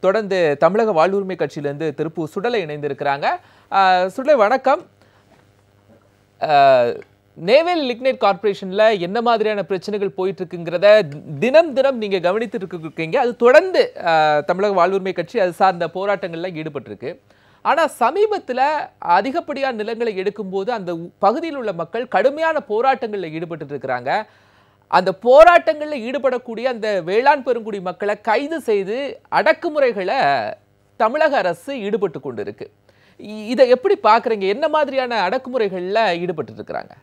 தொடர்ந்து தமிழக வாழ்வுரிமை கட்சியிலேருந்து திருப்பூர் சுடலை இணைந்திருக்கிறாங்க அஹ், சுடலை வணக்கம் அஹ், நேவல் லிக்னைட் கார்ப்பரேஷன்ல என்ன மாதிரியான பிரச்சனைகள் போயிட்டு இருக்குங்கிறத தினம் தினம் நீங்க கவனித்துட்டு இருக்கீங்க அது தொடர்ந்து அஹ், தமிழக வாழ்வுரிமை கட்சி அது சார்ந்த போராட்டங்கள்ல ஈடுபட்டிருக்கு ஆனா சமீபத்துல அதிகப்படியான நிலங்களை எடுக்கும்போது அந்த உ- பகுதியில் உள்ள மக்கள் கடுமையான போராட்டங்கள்ல ஈடுபட்டு இருக்கிறாங்க அந்த போராட்டங்கள்ல ஈடுபடக்கூடிய அந்த வேளாண் பெருங்குடி மக்களை கைது செய்து அடக்குமுறைகளை தமிழக அரசு ஈடுபட்டு கொண்டு இருக்கு இ- இதை எப்படி பாக்குறீங்க என்ன மாதிரியான அடக்குமுறைகள்ல ஈடுபட்டு இருக்கிறாங்க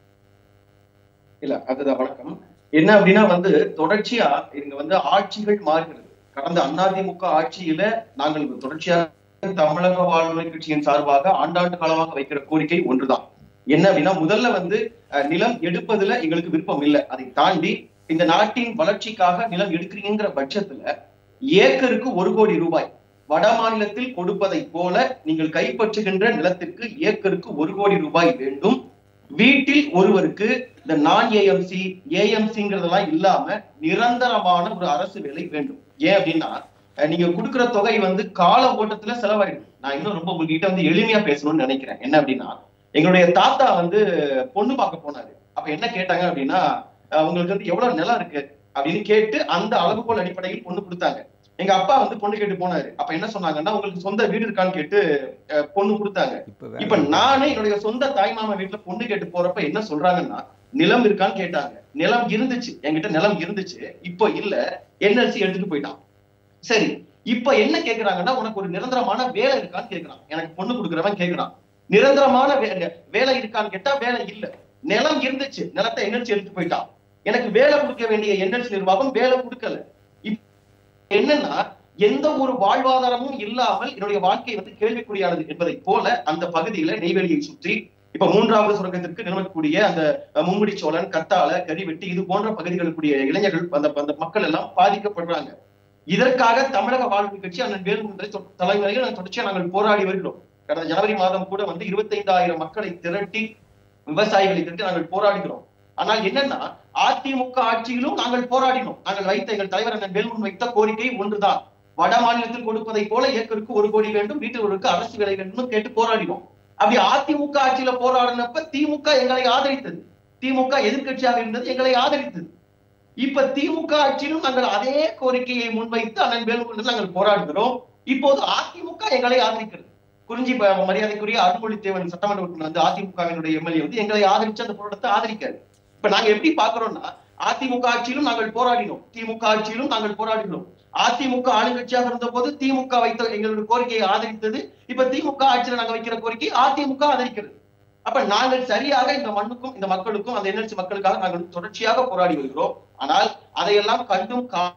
இல்ல அதுதான் வணக்கம் என்ன அப்படின்னா வந்து தொடர்ச்சியா இங்க வந்து ஆட்சிகள் மாறுகிறது கடந்த அதிமுக ஆட்சியில நாங்கள் தொடர்ச்சியாக தமிழக வாழ்வுரை கட்சியின் சார்பாக ஆண்டாண்டு காலமாக வைக்கிற கோரிக்கை ஒன்றுதான் என்ன அப்படின்னா முதல்ல வந்து அஹ், நிலம் எடுப்பதுல எங்களுக்கு விருப்பம் இல்லை அதை தாண்டி இந்த நாட்டின் வளர்ச்சிக்காக நிலம் எடுக்கிறீங்கிற பட்சத்துல ஏக்கருக்கு ஒரு கோடி ரூபாய் வட மாநிலத்தில் கொடுப்பதை போல நீங்கள் கைப்பற்றுகின்ற நிலத்திற்கு ஏக்கருக்கு ஒரு கோடி ரூபாய் வேண்டும் வீட்டில் ஒருவருக்கு இந்த நான் ஏஎம்சி ஏஎம்சிங்கிறதெல்லாம் இல்லாம நிரந்தரமான ஒரு அரசு வேலை வேண்டும் ஏன் அப்படின்னா அஹ், நீங்க கொடுக்கிற தொகை வந்து கால ஓட்டத்துல செலவாயிடும் நான் இன்னும் ரொம்ப உங்ககிட்ட வந்து எளிமையா பேசணும்னு நினைக்கிறேன் என்ன அப்படின்னா எங்களுடைய தாத்தா வந்து பொண்ணு பார்க்க போனாரு அப்ப என்ன கேட்டாங்க அப்படின்னா அஹ், உங்களுக்கு வந்து எவ்வளவு நிலம் இருக்கு அப்படின்னு கேட்டு அந்த அளவுகோல் அடிப்படையில் பொண்ணு கொடுத்தாங்க எங்க அப்பா வந்து பொண்ணு கேட்டு போனாரு அப்ப என்ன சொன்னாங்கன்னா உங்களுக்கு சொந்த வீடு இருக்கான்னு கேட்டு அஹ், பொண்ணு கொடுத்தாங்க இப்ப நானே என்னுடைய சொந்த தாய்மாமா வீட்டுல பொண்ணு கேட்டு போறப்ப என்ன சொல்றாங்கன்னா நிலம் இருக்கான்னு கேட்டாங்க நிலம் இருந்துச்சு என்கிட்ட நிலம் இருந்துச்சு இப்போ இல்ல என்எல்சி எடுத்துட்டு போயிட்டான் சரி இப்ப என்ன கேக்குறாங்கன்னா உனக்கு ஒரு நிரந்தரமான வேலை இருக்கான்னு கேக்குறான் எனக்கு பொண்ணு கொடுக்குறவன் கேக்குறான் நிரந்தரமான வே- வேலை இருக்கான்னு கேட்டா வேலை இல்ல நிலம் இருந்துச்சு நிலத்தை என்எல்சி எடுத்துட்டு போயிட்டான் எனக்கு வேலை கொடுக்க வேண்டிய என்எல்சி நிர்வாகம் வேலை கொடுக்கல இப்ப என்னன்னா எந்த ஒரு வாழ்வாதாரமும் இல்லாமல் என்னுடைய வாழ்க்கை வந்து கேள்விக்குறியானது என்பதை போல அந்த பகுதியில நெய்வேலியை சுற்றி இப்ப மூன்றாவது சுரங்கத்திற்கு நிறுவக்கூடிய அந்த அஹ், மும்முடி சோழன் கத்தாழ கரிவெட்டி இது போன்ற பகுதிகளுக்குரிய இளைஞர்கள் அந்த அந்த மக்கள் எல்லாம் பாதிக்கப்படுறாங்க இதற்காக தமிழக வாழ்வு கட்சி அண்ணன் வேலுமணி தலைமுறையில் நாங்கள் தொடர்ச்சியா நாங்கள் போராடி வருகிறோம் கடந்த ஜனவரி மாதம் கூட வந்து இருபத்தைந்தாயிரம் மக்களை திரட்டி விவசாயிகளை திரட்டி நாங்கள் போராடுகிறோம் ஆனால் என்னன்னா அதிமுக ஆட்சியிலும் நாங்கள் போராடினோம் நாங்கள் வைத்த எங்கள் தலைவர் அண்ணன் வேலுமணி வைத்த கோரிக்கை ஒன்றுதான் வட மாநிலத்தில் கொடுப்பதை போல ஏக்கருக்கு ஒரு கோடி வேண்டும் வீட்டில் ஒருவருக்கு அரசு வேலை வேண்டும் கேட்டு போராடினோம் அப்படி அதிமுக ஆட்சியில போராடினப்ப திமுக எங்களை ஆதரித்தது திமுக எதிர்க்கட்சியாக இருந்தது எங்களை ஆதரித்தது இப்ப திமுக ஆட்சியிலும் நாங்கள் அதே கோரிக்கையை முன்வைத்து அண்ணன் வேலுமணி நாங்கள் போராடுகிறோம் இப்போது அதிமுக எங்களை ஆதரிக்கிறது குறிஞ்சி ப- மரியாதைக்குரிய அருள்மொழித்தேவன் சட்டமன்ற உறுப்பினர் வந்து அதிமுகவினுடைய எம்எல்ஏ வந்து எங்களை ஆதரிச்சு அந்த போராட்டத்தை ஆதரிக்காரு இப்ப நாங்க எப்படி பாக்குறோம்னா அதிமுக ஆட்சியிலும் நாங்கள் போராடினோம் திமுக ஆட்சியிலும் நாங்கள் போராடினோம் அதிமுக ஆளுங்கட்சியாக இருந்த போது திமுக வைத்த எங்களுடைய கோரிக்கையை ஆதரித்தது இப்ப திமுக ஆட்சியில நாங்க வைக்கிற கோரிக்கை அதிமுக ஆதரிக்கிறது அப்ப நாங்கள் சரியாக இந்த மண்ணுக்கும் இந்த மக்களுக்கும் அந்த என்எல்சி மக்களுக்காக நாங்கள் தொடர்ச்சியாக போராடி வருகிறோம் ஆனால் அதையெல்லாம் கண்டும் கா-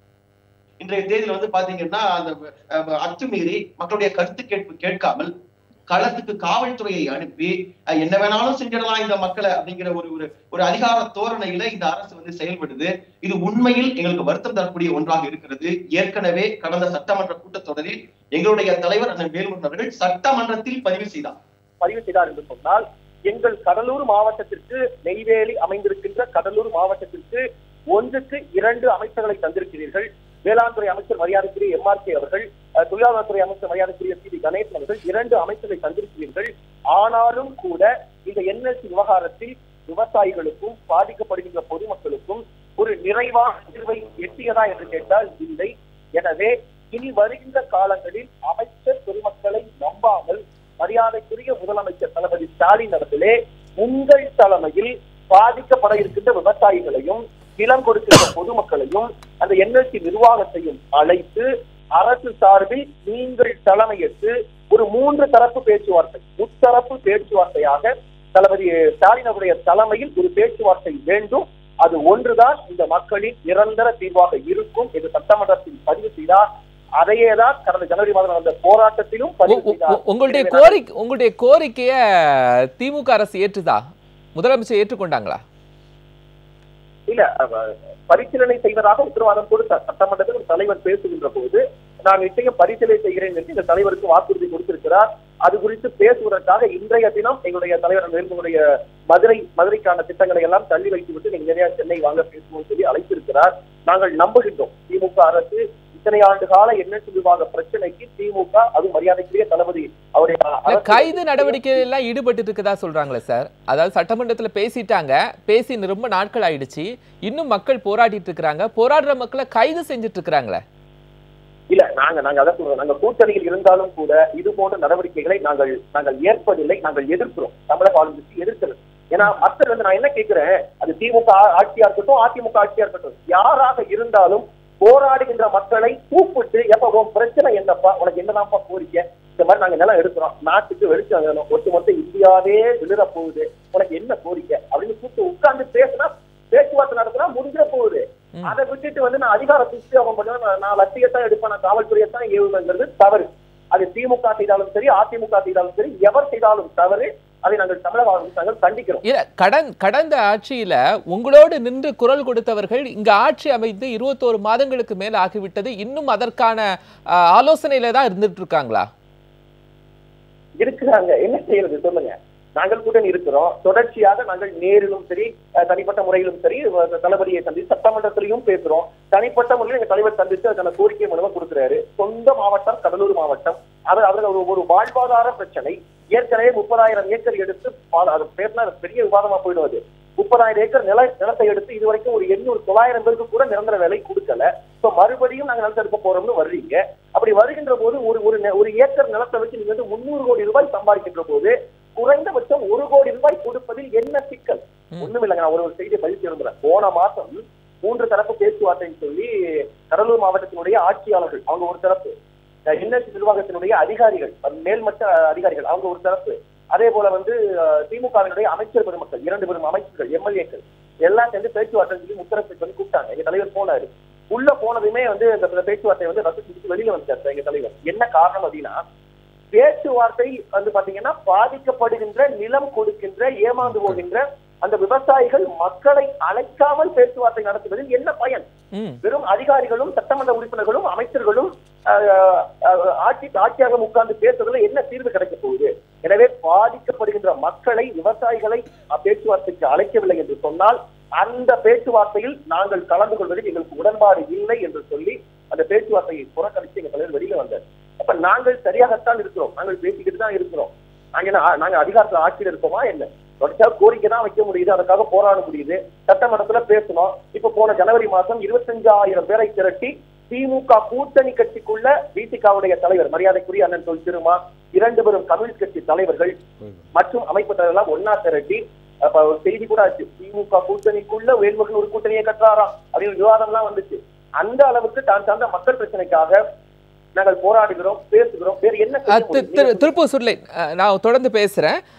இன்றைய தேதியில வந்து பாத்தீங்கன்னா அந்த அஹ், அத்துமீறி மக்களுடைய கருத்து கேட்பு கேட்காமல் களத்துக்கு காவல்துறையை அனுப்பி அஹ், என்ன வேணாலும் செஞ்சிடலாம் இந்த மக்களை அப்படிங்கிற ஒரு ஒரு ஒரு அதிகார தோரணையில இந்த அரசு வந்து செயல்படுது இது உண்மையில் எங்களுக்கு வருத்தம் தரக்கூடிய ஒன்றாக இருக்கிறது ஏற்கனவே கடந்த சட்டமன்ற கூட்டத்தொடரில் எங்களுடைய தலைவர் அண்ணன் வேலுமணி அவர்கள் சட்டமன்றத்தில் பதிவு செய்தார் பதிவு செய்தார் என்று சொன்னால் எங்கள் கடலூர் மாவட்டத்திற்கு நெய்வேலி அமைந்திருக்கின்ற கடலூர் மாவட்டத்திற்கு ஒன்றுக்கு இரண்டு அமைச்சர்களை தந்திருக்கிறீர்கள் வேளாண் துறை அமைச்சர் மரியாதைக்குரிய எம்ஆர்கே அவர்கள் அஹ், தொழிலாளர் அமைச்சர் மரியாதைக்குரிய சி டி கணேசன் அவர்கள் இரண்டு அமைச்சர்களை தந்திருக்கிறீர்கள் ஆனாலும் கூட இந்த என்எல்சி விவகாரத்தில் விவசாயிகளுக்கும் பாதிக்கப்படுகின்ற பொதுமக்களுக்கும் ஒரு நிறைவான தீர்வை எட்டியதா என்று கேட்டால் இல்லை எனவே இனி வருகின்ற காலங்களில் அமைச்சர் பெருமக்களை நம்பாமல் மரியாதைக்குரிய முதலமைச்சர் தளபதி ஸ்டாலின் அவர்களே உங்கள் தலைமையில் பாதிக்கப்பட இருக்கின்ற விவசாயிகளையும் நிலம் கொடுக்கின்ற பொதுமக்களையும் அந்த என்எல்சி நிர்வாகத்தையும் அழைத்து அரசு சார்பில் நீங்கள் தலைமையேற்று ஒரு மூன்று தரப்பு பேச்சுவார்த்தை முத்தரப்பு பேச்சுவார்த்தையாக தளபதி ஸ்டாலின் அவருடைய தலைமையில் ஒரு பேச்சுவார்த்தை வேண்டும் அது ஒன்றுதான் இந்த மக்களின் நிரந்தர தீர்வாக இருக்கும் என்று சட்டமன்றத்தில் பதிவு செய்தார் அதையே தான் கடந்த ஜனவரி மாதம் நடந்த போராட்டத்திலும் பதிவு உ- உ- செய்தார் உங்களுடைய எனவே கோரிக்கை உங்களுடைய கோரிக்கைய திமுக அரசு ஏற்றுதா முதலமைச்சர் ஏற்றுக்கொண்டாங்களா இல்ல அவ- பரிசீலனை செய்வதாக உத்தரவாதம் கொடுத்தார் சட்டமன்றத்தில் ஒரு தலைவர் பேசுகின்ற போது நான் நிச்சயம் பரிசீலனை செய்கிறேன் என்று இந்த தலைவருக்கு வாக்குறுதி கொடுத்திருக்கிறார் அது குறித்து பேசுவதற்காக இன்றைய தினம் எங்களுடைய தலைவர் வேலுமனுடைய மதுரை மதுரைக்கான திட்டங்களை எல்லாம் தள்ளி வைத்துவிட்டு நீங்க நிறைய சென்னை வாங்க பேசுவோம் சொல்லி அழைத்திருக்கிறார் நாங்கள் நம்புகின்றோம் திமுக அரசு இத்தனை ஆண்டு கால என்எல்சி நிர்வாக பிரச்சனைக்கு திமுக அது மரியாதைக்குரிய தளபதி அவருடைய இல்ல, அரசு- கைது நடவடிக்கை எல்லாம் ஈடுபட்டு இருக்கதா சொல்றாங்களே சார் அதாவது சட்டமன்றத்துல பேசிட்டாங்க பேசி ரொம்ப நாட்கள் ஆயிடுச்சு இன்னும் மக்கள் போராடிட்டு இருக்கிறாங்க போராடுற மக்களை கைது செஞ்சுட்டு இருக்கிறாங்களே இல்ல நாங்க நாங்க அதான் சொல்றோம் நாங்க கூட்டணியில் இருந்தாலும் கூட இது போன்ற நடவடிக்கைகளை நாங்கள் நாங்கள் ஏற்பதில்லை நாங்கள் எதிர்க்கிறோம் தமிழக ஆளுநருக்கு எதிர்க்கிறது ஏன்னா மக்கள் வந்து நான் என்ன கேட்கிறேன் அது திமுக ஆ- ஆட்சியா இருக்கட்டும் அதிமுக ஆட்சியா இருக்கட்டும் யாராக இருந்தாலும் போராடுகின்ற மக்களை கூப்பிட்டு எப்ப உன் பிரச்சனை என்னப்பா உனக்கு என்னதான்ப்பா கோரிக்கை இந்த மாதிரி நாங்க நிலம் எடுக்கிறோம் நாட்டுக்கு வெளிச்சம் வேணும் ஒட்டுமொத்த இந்தியாவே விழுற போகுது உனக்கு என்ன கோரிக்கை அப்படின்னு கூப்பிட்டு உட்கார்ந்து பேசினா பேச்சுவார்த்தை நடத்தினா முடிஞ்சிட போகுது ம். அதை விட்டுட்டு வந்து நான் அதிகாரத்துக்கு அவன் பண்ணுவேன் நான் நான் லட்சியத்தான் எடுப்பேன் நான் காவல்துறையை தான் ஏவுங்கிறது தவறு அது திமுக செய்தாலும் சரி அதிமுக செய்தாலும் சரி எவர் செய்தாலும் தவறு அதை நாங்கள் தமிழக அரசாங்கம் கண்டிக்கிறோம் இல்ல கடன் கடந்த ஆட்சியில உங்களோடு நின்று குரல் கொடுத்தவர்கள் இங்க ஆட்சி அமைந்து இருபத்தோரு மாதங்களுக்கு மேல ஆகிவிட்டது இன்னும் அதற்கான ஆஹ், ஆலோசனையில தான் இருந்துட்டு இருக்காங்களா இருக்கிறாங்க என்ன செய்யறது சொல்லுங்க நாங்கள் கூட இருக்கிறோம் தொடர்ச்சியாக நாங்கள் நேரிலும் சரி அஹ், தனிப்பட்ட முறையிலும் சரி அஹ், தளபதியை சந்தித்து சட்டமன்றத்திலையும் பேசுறோம் தனிப்பட்ட முறையில் எங்க தலைவர் சந்தித்து அதுக்கான கோரிக்கை மனுவை கொடுக்கிறாரு சொந்த மாவட்டம் கடலூர் மாவட்டம் அது அதுல ஒரு ஒரு வாழ்வாதார பிரச்சனை ஏற்கனவே முப்பதாயிரம் ஏக்கர் எடுத்து பா- அது பேசினா அது பெரிய விவாதமா போயிடுவது முப்பதாயிரம் ஏக்கர் நில நிலத்தை எடுத்து இது வரைக்கும் ஒரு எண்ணூறு தொள்ளாயிரம் பேருக்கு கூட நிரந்தர வேலை கொடுக்கல சோ மறுபடியும் நாங்க நிலத்தை எடுக்க போறோம்னு வர்றீங்க அப்படி வருகின்ற போது ஒரு ஒரு நெ- ஒரு ஏக்கர் நிலத்தை வச்சு நீங்க வந்து முன்னூறு கோடி ரூபாய் சம்பாதிக்கின்ற போது குறைந்தபட்சம் ஒரு கோடி ரூபாய் கொடுப்பதில் என்ன சிக்கல் ம். ஒண்ணும் இல்லைங்க நான் ஒரு ஒரு செய்தியை பதிவு விரும்புறேன் போன மாசம் மூன்று தரப்பு பேச்சுவார்த்தைன்னு சொல்லி கடலூர் மாவட்டத்தினுடைய ஆட்சியாளர்கள் அவங்க ஒரு தரப்பு என்எஸ்சி நிர்வாகத்தினுடைய அதிகாரிகள் அது மேல்மட்ட அதிகாரிகள் அவங்க ஒரு தரப்பு அதே போல வந்து அஹ், திமுகவினுடைய அமைச்சர் பெருமக்கள் இரண்டு பெரும் அமைச்சர்கள் எம்எல்ஏக்கள் எல்லாம் சேர்ந்து பேச்சுவார்த்தை சொல்லி முத்தரப்பு பண்ணி கூப்பிட்டாங்க எங்க தலைவர் போனாரு உள்ள போனதுமே வந்து இந்த பேச்சுவார்த்தை வந்து ரத்து செஞ்சுட்டு வெளியில வந்துட்டார் எங்க தலைவர் என்ன காரணம் அப்படின்னா பேச்சுவார்த்தை வந்து பாத்தீங்கன்னா பாதிக்கப்படுகின்ற நிலம் கொடுக்கின்ற ஏமாந்து போகின்ற அந்த விவசாயிகள் மக்களை அழைக்காமல் பேச்சுவார்த்தை நடத்துவதில் என்ன பயன் ம் வெறும் அதிகாரிகளும் சட்டமன்ற உறுப்பினர்களும் அமைச்சர்களும் ஆஹ், ஆஹ், ஆட்சி ஆட்சியாக உட்கார்ந்து பேசுறதுல என்ன தீர்வு கிடைக்க போகுது எனவே பாதிக்கப்படுகின்ற மக்களை விவசாயிகளை அஹ், பேச்சுவார்த்தைக்கு அழைக்கவில்லை என்று சொன்னால் அந்த பேச்சுவார்த்தையில் நாங்கள் கலந்து கொள்வதில் எங்களுக்கு உடன்பாடு இல்லை என்று சொல்லி அந்த பேச்சுவார்த்தையை புறக்கணித்து எங்க தலைவர் வெளியில வந்தார் அப்ப நாங்கள் சரியாகத்தான் இருக்கிறோம் நாங்கள் பேசிக்கிட்டு தான் இருக்கிறோம் நாங்க என்ன ஆ- நாங்க அதிகாரத்துல ஆட்சியில் இருக்கோமா என்ன தொடர்ச்சியா கோரிக்கை தான் வைக்க முடியுது அதுக்காக போராட முடியுது சட்டமன்றத்துல பேசணும் இப்ப போன ஜனவரி மாசம் இருபத்தஞ்சாயிரம் பேரை திரட்டி திமுக கூட்டணி கட்சிக்குள்ள விசிகாவுடைய தலைவர் மரியாதைக்குரிய அண்ணன் தொல் திருமா இரண்டு பேரும் கம்யூனிஸ்ட் கட்சி தலைவர்கள் மற்றும் அமைப்பு தலைவர்கள் ஒன்னா திரட்டி அப்ப ஒரு செய்தி கூட ஆச்சு திமுக கூட்டணிக்குள்ள வேல்முருகன் ஒரு கூட்டணியை கட்டுறாராம் அப்படின்னு விவாதம் எல்லாம் வந்துச்சு அந்த அளவுக்கு தான் சார்ந்த மக்கள் பிரச்சனைக்காக நாங்கள் போராடுகிறோம் பேசுகிறோம் வேறு என்ன செய்ய அஹ், தி- முடியும்? திரு- திருப்பூர் சுர்லை அஹ், நான் தொடர்ந்து பேசுறேன்